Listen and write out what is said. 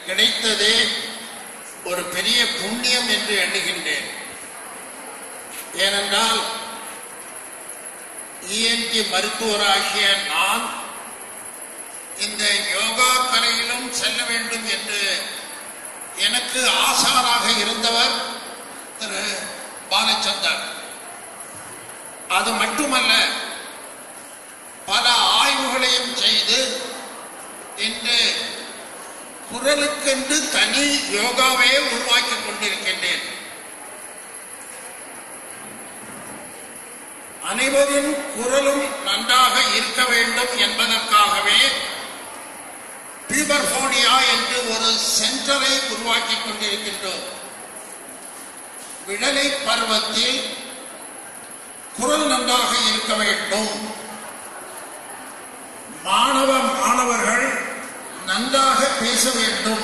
கிடைத்ததே ஒரு பெரிய புண்ணியம் என்று எண்ணுகின்றேன் ஏனென்றால் இஎன்டி மருத்துவராகிய நான் இந்த யோகா கலையிலும் செல்ல வேண்டும் என்று எனக்கு ஆசாராக இருந்தவர் திரு பாலச்சந்தர் அது மட்டுமல்ல பல ஆய்வுகளையும் செய்து இன்று குரலுக்கென்று தனி யோகாவே உருவாக்கி கொண்டிருக்கின்றேன் அனைவரின் குரலும் நன்றாக இருக்க வேண்டும் என்பதற்காகவே பீபர்போனியா என்று ஒரு சென்டரை உருவாக்கி கொண்டிருக்கின்றோம் விடலை பருவத்தில் குரல் நன்றாக இருக்க வேண்டும் மாணவ மாணவர்கள் நன்றாக பேச வேண்டும்